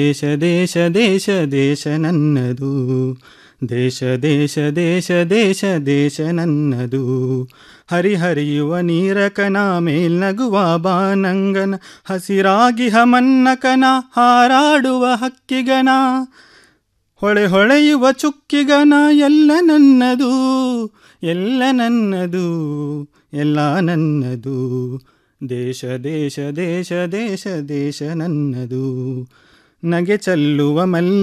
ದೇಶ ದೇಶ ದೇಶ ದೇಶ ನನ್ನದು ದೇಶ ದೇಶ ದೇಶ ದೇಶ ದೇಶ ನನ್ನದು ಹರಿಹರಿಯುವ ನೀರಕನ ಮೇಲ್ನಗುವ ಬಾನಂಗನ ಹಸಿರಾಗಿಹ ಮನ್ನಕನ ಹಾರಾಡುವ ಹಕ್ಕಿಗನ ಹೊಳೆ ಹೊಳೆಯುವ ಚುಕ್ಕಿಗನ ಎಲ್ಲ ನನ್ನದು ಎಲ್ಲ ನನ್ನದು ಎಲ್ಲ ನನ್ನದು ದೇಶ ದೇಶ ದೇಶ ದೇಶ ದೇಶ ನನ್ನದು ನಗೆ ಚೆಲ್ಲುವ ಮಲ್ಲಿ